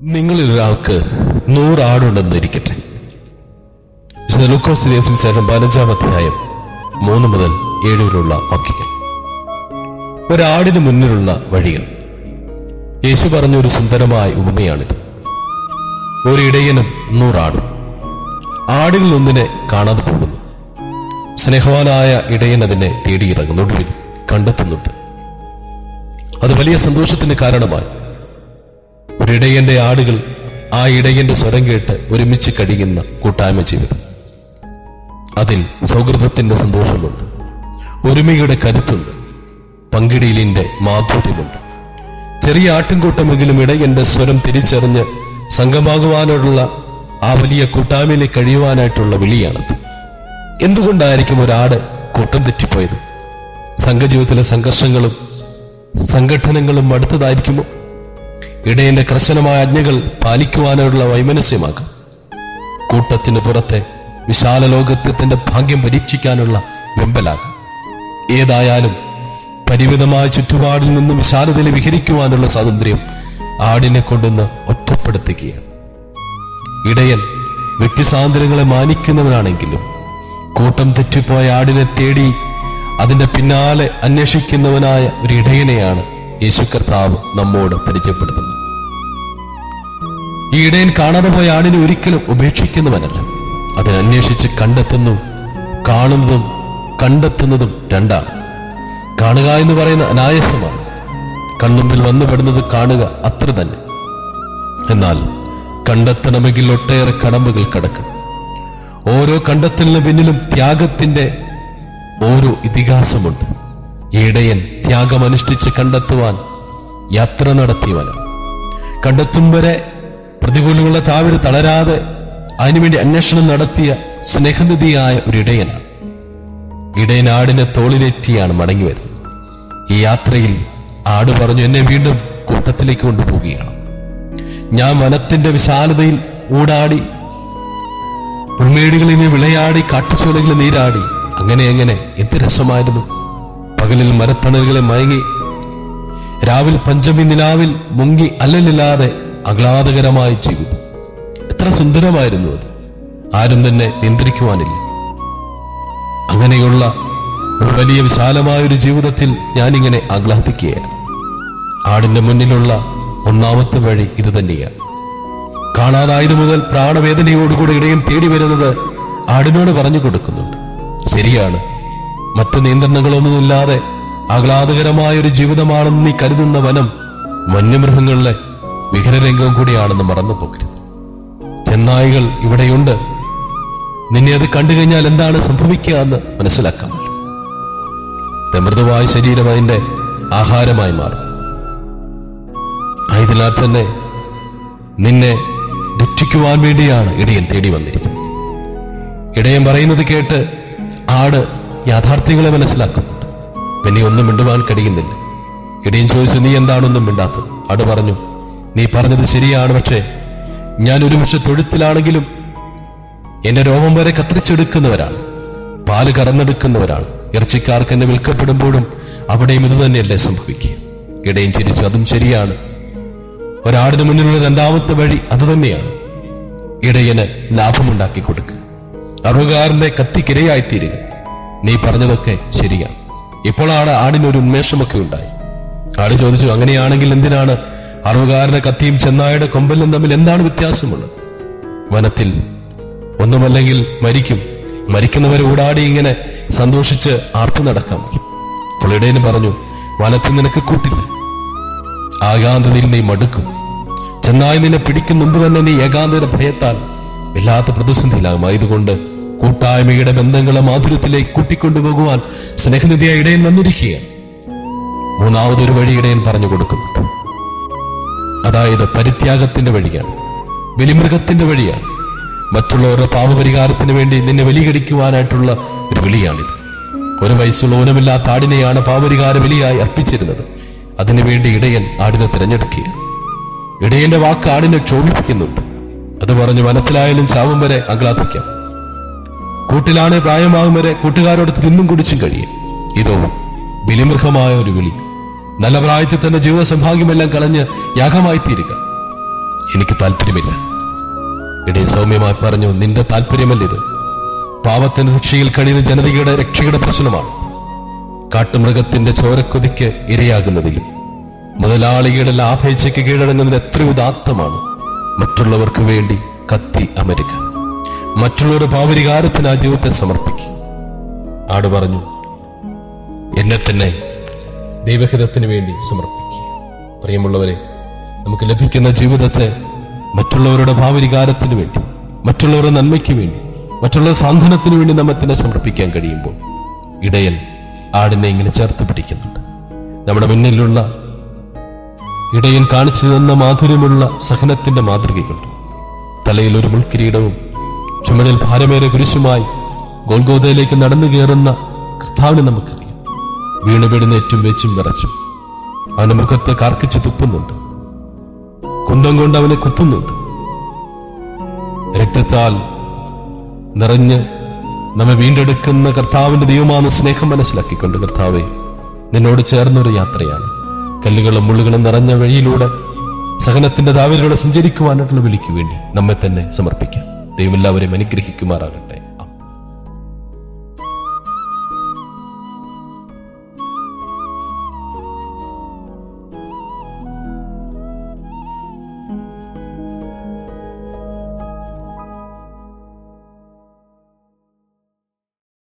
നിങ്ങളിൽ ഒരാൾക്ക് നൂറ് ആടുണ്ടെന്നിരിക്കട്ടെ വിശുദ്ധ ലൂക്കോസ് ദേവസ്വം പതിനഞ്ചാം അധ്യായം മൂന്ന് മുതൽ ഏഴ് വരെയുള്ള വാക്യങ്ങൾ ഒരാടിന് മുന്നിലുള്ള വഴികൾ യേശു പറഞ്ഞ ഒരു സുന്ദരമായ ഉപമയാണിത് ഒരു ഇടയനും നൂറാടും ആടുകളിൽ ഒന്നിനെ കാണാതെ പോകുന്നു സ്നേഹവാനായ ഇടയൻ അതിനെ തേടിയിറങ്ങുന്നു ഒടുവിൽ കണ്ടെത്തുന്നുണ്ട് അത് വലിയ സന്തോഷത്തിന് കാരണമായി ഒരിടയന്റെ ആടുകൾ ആ ഇടയന്റെ സ്വരം കേട്ട് ഒരുമിച്ച് കഴിയുന്ന കൂട്ടായ്മ ജീവിതം അതിൽ സൗഹൃദത്തിന്റെ സന്തോഷമുണ്ട് ഒരുമയുടെ കരുത്തുണ്ട് പങ്കിടിയിലിന്റെ മാധുര്യമുണ്ട് ചെറിയ ആട്ടിൻകൂട്ടമെങ്കിലും ഇടയന്റെ സ്വരം തിരിച്ചറിഞ്ഞ് സംഘമാകുവാനുള്ള ആ വലിയ കൂട്ടായ്മയിലേക്ക് കഴിയുവാനായിട്ടുള്ള വിളിയാണത് എന്തുകൊണ്ടായിരിക്കും ഒരാട് കൂട്ടം തെറ്റിപ്പോയത് സംഘജീവിതത്തിലെ സംഘർഷങ്ങളും സംഘടനകളും അടുത്തതായിരിക്കുമോ ഇടയന്റെ കർശനമായ ആജ്ഞകൾ പാലിക്കുവാനുള്ള വൈമനസ്യമാകാം കൂട്ടത്തിന് പുറത്തെ വിശാല ലോകത്തിന്റെ ഭാഗ്യം പരീക്ഷിക്കാനുള്ള വെമ്പലാകാം ഏതായാലും പരിമിതമായ ചുറ്റുപാടിൽ നിന്നും വിശാലതയിൽ വിഹരിക്കുവാനുള്ള സ്വാതന്ത്ര്യം ആടിനെ കൊണ്ടുവന്ന് ഒറ്റപ്പെടുത്തുകയാണ് ഇടയൻ വ്യക്തിസ്വാതന്ത്ര്യങ്ങളെ മാനിക്കുന്നവനാണെങ്കിലും കൂട്ടം തെറ്റിപ്പോയ ആടിനെ തേടി അതിന്റെ പിന്നാലെ അന്വേഷിക്കുന്നവനായ ഒരു ഇടയനെയാണ് യേശു കർത്താവ് നമ്മോട് പരിചയപ്പെടുത്തുന്നത് ഈ ഇടയൻ കാണാതെ പോയ ആടിനെ ഒരിക്കലും ഉപേക്ഷിക്കുന്നവനല്ല അതിനന്വേഷിച്ച് കണ്ടെത്തുന്നു കാണുന്നതും കണ്ടെത്തുന്നതും രണ്ടാണ് കാണുക എന്ന് പറയുന്ന അനായാസമാണ് കൺമുമ്പിൽ വന്നുപെടുന്നത് കാണുക അത്ര തന്നെ എന്നാൽ കണ്ടെത്തണമെങ്കിൽ ഒട്ടേറെ കടമ്പകൾ കടക്കണം ഓരോ കണ്ടെത്തലിന് പിന്നിലും ത്യാഗത്തിന്റെ ഓരോ ഇതിഹാസമുണ്ട് ഈ ഇടയൻ ത്യാഗമനുഷ്ഠിച്ച് കണ്ടെത്തുവാൻ യാത്ര നടത്തിയവനാണ് കണ്ടെത്തും വരെ പ്രതികൂലങ്ങളുടെ താവിര് തളരാതെ അതിനുവേണ്ടി അന്വേഷണം നടത്തിയ സ്നേഹനിധിയായ ഒരു ഇടയനാണ് ഇടയൻ ആടിനെ തോളിലേറ്റിയാണ് മടങ്ങി വരുന്നത് ഈ യാത്രയിൽ ആട് പറഞ്ഞു എന്നെ വീണ്ടും കൂട്ടത്തിലേക്ക് കൊണ്ടുപോവുകയാണ് ഞാൻ വനത്തിന്റെ വിശാലതയിൽ ഊടാടി പുൽമേടുകളിൽ വിളയാടി കാട്ടുചോലകളിൽ നീരാടി അങ്ങനെ എങ്ങനെ എന്ത് രസമായിരുന്നു പകലിൽ മരത്തണലുകളെ മയങ്ങി രാവിൽ പഞ്ചമി നിലാവിൽ മുങ്ങി അല്ലലില്ലാതെ ആഹ്ലാദകരമായ ജീവിതം എത്ര സുന്ദരമായിരുന്നു അത് ആരും തന്നെ നിയന്ത്രിക്കുവാനില്ല അങ്ങനെയുള്ള ഒരു വലിയ വിശാലമായ ഒരു ജീവിതത്തിൽ ഞാനിങ്ങനെ ആഹ്ലാദിക്കുകയായിരുന്നു ആടിന്റെ മുന്നിലുള്ള ഒന്നാമത്തെ വഴി ഇത് തന്നെയാണ് കാണാതായത് മുതൽ പ്രാണവേദനയോടുകൂടി ഇടയും തേടി വരുന്നത് ആടിനോട് പറഞ്ഞു കൊടുക്കുന്നുണ്ട് ശരിയാണ് മറ്റു നിയന്ത്രണങ്ങളൊന്നുമില്ലാതെ ആഹ്ലാദകരമായ ഒരു ജീവിതമാണെന്ന് നീ കരുതുന്ന വനം വന്യമൃഗങ്ങളുടെ വിഹരരംഗം കൂടിയാണെന്ന് മറന്നു പോകരുത് ചെന്നായികൾ ഇവിടെയുണ്ട് നിന്നെ അത് കണ്ടു കഴിഞ്ഞാൽ എന്താണ് സംഭവിക്കുക എന്ന് മനസ്സിലാക്കാമല്ലോ മൃദുവായ ശരീരം അതിന്റെ ആഹാരമായി മാറും ആയതിനാൽ തന്നെ നിന്നെ രക്ഷിക്കുവാൻ വേണ്ടിയാണ് ഇടയൻ തേടി വന്നിരിക്കുന്നത് ഇടയൻ പറയുന്നത് കേട്ട് ആട് യാഥാർത്ഥ്യങ്ങളെ മനസ്സിലാക്കുന്നുണ്ട് പിന്നെ ഒന്നും മിണ്ടുവാൻ കഴിയുന്നില്ല ഇടയൻ ചോദിച്ചു നീ എന്താണൊന്നും മിണ്ടാത്തത് ആട് പറഞ്ഞു നീ പറഞ്ഞത് ശരിയാണ് പക്ഷേ ഞാൻ ഒരു പക്ഷെ തൊഴുത്തിലാണെങ്കിലും എന്റെ രോമം വരെ കത്തിരിച്ചെടുക്കുന്നവരാണ് പാല് കറന്നെടുക്കുന്നവരാണ് ഇറച്ചിക്കാർക്ക് എന്നെ വിൽക്കപ്പെടുമ്പോഴും അവിടെയും ഇത് തന്നെയല്ലേ സംഭവിക്കുക ഇടയും ചിരിച്ചു അതും ശരിയാണ് ഒരാടിന് മുന്നിലുള്ള രണ്ടാമത്തെ വഴി അത് തന്നെയാണ് ഇടയന് ലാഭമുണ്ടാക്കി കൊടുക്കുക അറുകാരന്റെ കത്തിക്കിരയായിത്തീരുക നീ പറഞ്ഞതൊക്കെ ശരിയാണ് ഇപ്പോഴാണ് ആടിനൊരു ഉന്മേഷമൊക്കെ ഉണ്ടായി ആട് ചോദിച്ചു അങ്ങനെയാണെങ്കിൽ എന്തിനാണ് അറുകാരന്റെ കത്തിയും ചെന്നായുടെ കൊമ്പലും തമ്മിൽ എന്താണ് വ്യത്യാസമുള്ളത് വനത്തിൽ ഒന്നുമല്ലെങ്കിൽ മരിക്കും മരിക്കുന്നവരെ ഊടാടി ഇങ്ങനെ സന്തോഷിച്ച് ആർത്തു നടക്കാം അപ്പോൾ ഇടയന് പറഞ്ഞു വനത്തിൽ നിനക്ക് കൂട്ടില്ല ആകാന്തതയിൽ നീ മടുക്കും ചെന്നായി നിന്നെ പിടിക്കും മുമ്പ് തന്നെ നീ ഏകാന്തത ഭയത്താൽ വല്ലാത്ത പ്രതിസന്ധിയിലാകും ആയതുകൊണ്ട് കൂട്ടായ്മയുടെ ബന്ധങ്ങളെ മാധുര്യത്തിലേക്ക് കൂട്ടിക്കൊണ്ടുപോകുവാൻ സ്നേഹനിധിയായ ഇടയൻ വന്നിരിക്കുകയാണ് മൂന്നാമതൊരു വഴി ഇടയൻ പറഞ്ഞു കൊടുക്കുന്നുണ്ട് അതായത് പരിത്യാഗത്തിന്റെ വഴിയാണ് ബലിമൃഗത്തിന്റെ വഴിയാണ് മറ്റുള്ളവരുടെ പാപപരിഹാരത്തിന് വേണ്ടി നിന്നെ ബലികടിക്കുവാനായിട്ടുള്ള ഒരു വിളിയാണിത് ഒരു വയസ്സുള്ള ഊനമില്ലാത്ത ആടിനെയാണ് പാപപരിഹാര ബലിയായി അർപ്പിച്ചിരുന്നത് അതിനുവേണ്ടി ഇടയൻ ആടിനെ തിരഞ്ഞെടുക്കുക ഇടയന്റെ വാക്ക് ആടിനെ ക്ഷോഭിപ്പിക്കുന്നുണ്ട് അത് പറഞ്ഞ് വനത്തിലായാലും ചാവും വരെ ആഹ്ലാദിക്കാം കൂട്ടിലാണ് പ്രായമാകും വരെ കൂട്ടുകാരോടൊത്ത് തിന്നും കുടിച്ചും കഴിയും ഇതോ ബലിമൃഗമായ ഒരു വിളി നല്ല പ്രായത്തിൽ തന്നെ ജീവിത സൗഭാഗ്യമെല്ലാം കളഞ്ഞ് യാഗമായി തീരുക എനിക്ക് താല്പര്യമില്ല ഇടയൻ സൗമ്യമായി പറഞ്ഞു നിന്റെ താല്പര്യമല്ലിത് പാവത്തിന്റെ ശിക്ഷയിൽ കഴിയുന്ന ജനതയുടെ രക്ഷയുടെ പ്രശ്നമാണ് കാട്ടുമൃഗത്തിന്റെ ചോരക്കൊതിക്ക് ഇരയാകുന്നതിലും മുതലാളികളുടെ ലാഭേച്ഛയ്ക്ക് കീഴടങ്ങുന്നതിന് എത്ര ഉദാത്തമാണ് മറ്റുള്ളവർക്ക് വേണ്ടി കത്തി അമരുക മറ്റുള്ളവരുടെ പാവരികാരത്തിന് ആ ജീവിതത്തെ സമർപ്പിക്കുക ആട് പറഞ്ഞു എന്നെ തന്നെ ദൈവഹിതത്തിന് വേണ്ടി സമർപ്പിക്കുക പ്രിയമുള്ളവരെ നമുക്ക് ലഭിക്കുന്ന ജീവിതത്തെ മറ്റുള്ളവരുടെ ഭാവവികാരത്തിന് വേണ്ടി മറ്റുള്ളവരുടെ നന്മയ്ക്ക് വേണ്ടി മറ്റുള്ള സാന്ത്വനത്തിന് വേണ്ടി നമ്മെ തന്നെ സമർപ്പിക്കാൻ കഴിയുമ്പോൾ ഇടയൻ ആടിനെ ഇങ്ങനെ ചേർത്ത് പിടിക്കുന്നുണ്ട് നമ്മുടെ മുന്നിലുള്ള ഇടയൻ കാണിച്ചു തന്ന മാധുര്യമുള്ള സഹനത്തിന്റെ മാതൃകയുണ്ട് തലയിൽ ഒരു മുൾക്കിരീടവും ചുമടിൽ ഭാരമേറെ കുരിശുമായി ഗോൽഗോതയിലേക്ക് നടന്നു കയറുന്ന കർത്താവിനെ നമുക്കറിയാം വീണ് വീടുന്നേറ്റും വെച്ചും വിറച്ചും അവന്റെ മുഖത്ത് കാർക്കിച്ച് തുപ്പുന്നുണ്ട് കുന്തം കൊണ്ട് അവനെ കുത്തുന്നുണ്ട് രക്തത്താൽ നിറഞ്ഞ് നമ്മെ വീണ്ടെടുക്കുന്ന കർത്താവിന്റെ ദൈവമാണ് സ്നേഹം മനസ്സിലാക്കിക്കൊണ്ട് കർത്താവെ നിന്നോട് ചേർന്നൊരു യാത്രയാണ് കല്ലുകളും മുള്ളുകളും നിറഞ്ഞ വഴിയിലൂടെ സഹനത്തിന്റെ താവരിലൂടെ സഞ്ചരിക്കുവാനായിട്ടുള്ള വിളിക്ക് വേണ്ടി നമ്മെ തന്നെ സമർപ്പിക്കാം ദൈവം എല്ലാവരെയും അനുഗ്രഹിക്കുമാറാകട്ടെ